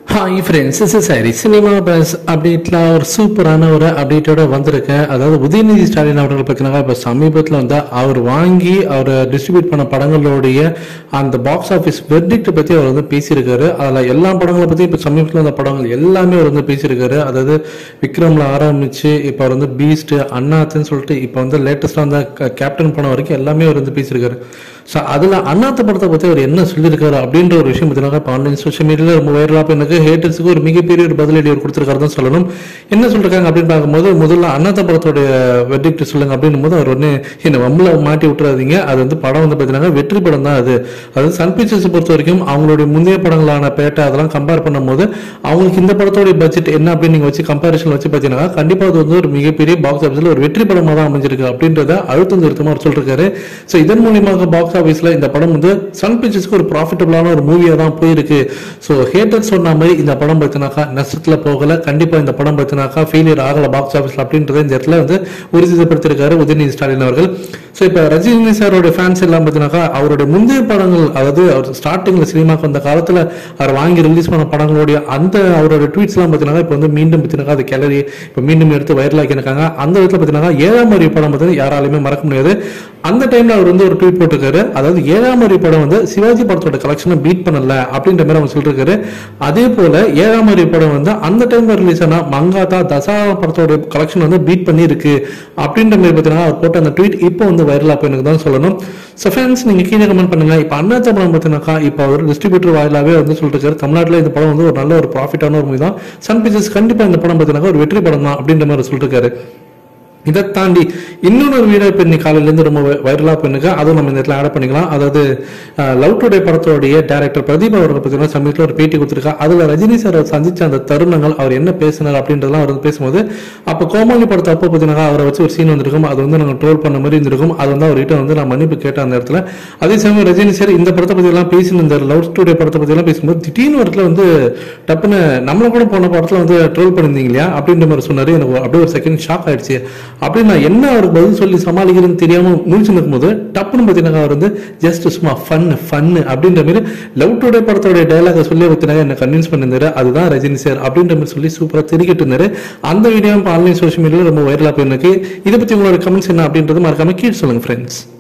hi friends இஸ் சரி cinema buzz அப்டேட்ல ஒரு சூப்பரான ஒரு அப்டேட்டோட வந்திருக்கேன் அதாவது உதயநிதி ஸ்டாலின் அவர்கள் பார்த்தீங்கன்னா இப்போ சமீபத்தில் வந்து அவர் வாங்கி அவர் டிஸ்ட்ரிபியூட் பண்ண படங்களுடைய அந்த பாக்ஸ் ஆஃபீஸ் வெர்டிக்ட் பற்றி அவர் வந்து பேசியிருக்காரு அதில் எல்லா படங்களை பற்றி இப்போ சமீபத்தில் வந்த படங்கள் எல்லாமே அவர் வந்து பேசியிருக்காரு அதாவது விக்ரம்ல ஆரம்பிச்சு இப்போ அவர் வந்து பீஸ்ட் அண்ணாத்துன்னு சொல்லிட்டு இப்போ வந்து லேட்டஸ்டாக வந்த க- கேப்டன் படம் வரைக்கும் எல்லாமே அவர் வந்து பேசியிருக்காரு ஸோ அதில் அண்ணாத்த படத்தை பற்றி அவர் என்ன சொல்லியிருக்காரு அப்படின்ற ஒரு விஷயம் பார்த்தீங்கன்னா இப்போ ஆன்லைன் சோஷியல் மீடியாவில் ரொம்ப வைரலாக இப்போ எனக்கு ஹேட்டர்ஸுக்கு ஒரு மிகப்பெரிய ஒரு பதிலடி அவர் கொடுத்துருக்காரு தான் சொல்லணும் என்ன சொல்லிருக்காங்க அப்படின்னு பார்க்கும்போது முதல்ல அண்ணாத்த படத்தோடைய வெர்டிக்ட் சொல்லுங்க அப்படின்னும் போது அவர் ஒன்று என்ன வம்பல மாட்டி விட்டுறாதீங்க அது வந்து படம் வந்து பார்த்தீங்கன்னா வெற்றி படம் தான் அது அதாவது சன் பிக்சர்ஸ் பொறுத்த வரைக்கும் அவங்களுடைய முந்தைய படங்களான பேட்டை அதெல்லாம் கம்பேர் பண்ணும்போது அவங்களுக்கு இந்த படத்தோடைய பட்ஜெட் என்ன அப்படின்னு நீங்கள் வச்சு கம்பேரிஷன் வச்சு பார்த்தீங்கன்னா கண்டிப்பாக அது வந்து ஒரு மிகப்பெரிய பாக்ஸ் ஆஃபீஸில் ஒரு வெற்றி படமாக தான் அமைஞ்சிருக்கு அப்படின்றத அழுத்தம் திருத்தமாக அவர் சொல்லிருக்காரு ஸோ இதன் மூலியமாக பாக்ஸ் ஆஃபீஸில் இந்த படம் வந்து சன் பிக்சர்ஸ்க்கு ஒரு ப்ராஃபிட்டபிளான ஒரு மூவியாக தான் போயிருக்கு ஸோ ஹேட்டர் சொன்ன மாதிரி இந்த படம் பார்த்தினாக்கா நஷ்டத்தில் போகல கண்டிப்பாக இந்த படம் பார்த்தினாக்கா ஃபெயிலியர் ஆகல பாக்ஸ் ஆஃபீஸில் அப்படின்றத இந்த இடத்துல வந்து உறுதிப்படுத்திருக்காரு உதயநிதி ஸ்டாலின் அவர்கள் ஸோ இப்போ ரஜினி சாரோட ஃபேன்ஸ் எல்லாம் பார்த்தினாக்கா அவருடைய முந்தைய படங்கள் அதாவது அவர் ஸ்டார்டிங்கில் சினிமாக்கு வந்த காலத்தில் அவர் வாங்கி ரிலீஸ் பண்ண படங்களுடைய அந்த அவரோட ட்வீட்ஸ்லாம் பார்த்தீங்கன்னா இப்போ வந்து மீண்டும் பார்த்தினாக்கா அது கிளறி இப்போ மீண்டும் எடுத்து வைரலாக்கி இருக்காங்க அந்த விதத்தில் பார்த்தீங்கன்னா ஏழாம் அறிவு படம் பார்த்தீங்கன்னா யாராலையுமே மறக்க முடியாது அந்த டைம்ல அவர் வந்து ஒரு ட்வீட் போட்டிருக்காரு அதாவது ஏழாம் அறிவு படம் வந்து சிவாஜி படத்தோட கலெக்ஷனை பீட் பண்ணல அப்படின்ற மாதிரி அவர் சொல்லிருக்காரு அதே போல ஏழாம் அறிவு படம் வந்து அந்த டைம்ல ரிலீஸ் ஆன மங்காத்தா தசா படத்தோட கலெக்ஷன் வந்து பீட் பண்ணி இருக்கு அப்படின்ற மாதிரி பார்த்தீங்கன்னா அவர் போட்ட அந்த ட்வீட் இப்போ வந்து வைரலா போயிருக்கு தான் சொல்லணும் ஸோ ஃப்ரெண்ட்ஸ் நீங்க கீழே கமெண்ட் பண்ணுங்க இப்போ அண்ணாத்த படம் பார்த்தீங்கன்னாக்கா இப்போ அவர் டிஸ்ட்ரிபியூட்டர் வாயிலாவே வந்து சொல்லிருக்காரு தமிழ்நாட்டில் இந்த படம் வந்து ஒரு நல்ல ஒரு ப்ராஃபிட்டான ஒரு மூவி தான் சன் பிக்சர்ஸ் கண்டிப்பா இந்த படம் பார்த்தீங்கன்னா ஒரு வெற்றி படம் தான் அப்படின்ற மாதிரி சொல்லிருக்காரு இதை தாண்டி இன்னொரு ஒரு வீடியோ இப்போ இன்னைக்கு காலையிலேருந்து ரொம்ப வைரலாக பண்ணுங்க அதுவும் நம்ம இந்த இடத்துல ஆட் பண்ணிக்கலாம் அதாவது லவ் டுடே படத்தோடைய டேரக்டர் பிரதீப் அவர்கள் பார்த்தீங்கன்னா சமயத்தில் ஒரு பேட்டி கொடுத்துருக்கா அதில் ரஜினி சார் சந்திச்ச அந்த தருணங்கள் அவர் என்ன பேசினார் அப்படின்றதெல்லாம் அவர் வந்து பேசும்போது அப்போ கோமாளி படத்தை அப்போ பார்த்தீங்கன்னா அவரை வச்சு ஒரு சீன் வந்திருக்கும் அது வந்து நாங்கள் ட்ரோல் பண்ண மாதிரி இருந்திருக்கும் அது வந்து அவர்கிட்ட வந்து நான் மன்னிப்பு கேட்டேன் அந்த இடத்துல அதே சமயம் ரஜினி சார் இந்த படத்தை பற்றி எல்லாம் பேசியிருந்தார் லவ் டுடே படத்தை பற்றி எல்லாம் பேசும்போது திடீர்னு ஒரு இடத்துல வந்து டப்புன்னு நம்மள கூட போன படத்துல வந்து ட்ரோல் பண்ணியிருந்தீங்க இல்லையா அப்படின்ற மாதிரி சொன்னாரு எனக்கு அப்படியே ஒரு செகண்ட் ஷாக் ஆயிடுச்சு அப்படி நான் என்ன அவருக்கு பதில் சொல்லி சமாளிக்கிறேன்னு தெரியாம முடிச்சு நிற்கும்போது டப்புன்னு பார்த்தீங்கன்னா அவர் வந்து ஜஸ்ட் சும்மா ஃபன் ஃபன்னு அப்படின்ற மாதிரி லவ் டுடே படத்தோட டைலாக சொல்லி பார்த்தீங்கன்னா என்ன கன்வின்ஸ் பண்ணியிருந்தாரு அதுதான் ரஜினி சார் அப்படின்ற மாதிரி சொல்லி சூப்பராக தெரிவிக்கிட்டு இருந்தாரு அந்த வீடியோ இப்போ ஆன்லைன் சோஷியல் மீடியாவில் ரொம்ப வைரலாக போயிருக்கு இதை பற்றி உங்களோட கமெண்ட்ஸ் என்ன அப்படின்றது மறக்காம கீழே சொல்லுங்க ஃப்ரெண்ட்ஸ்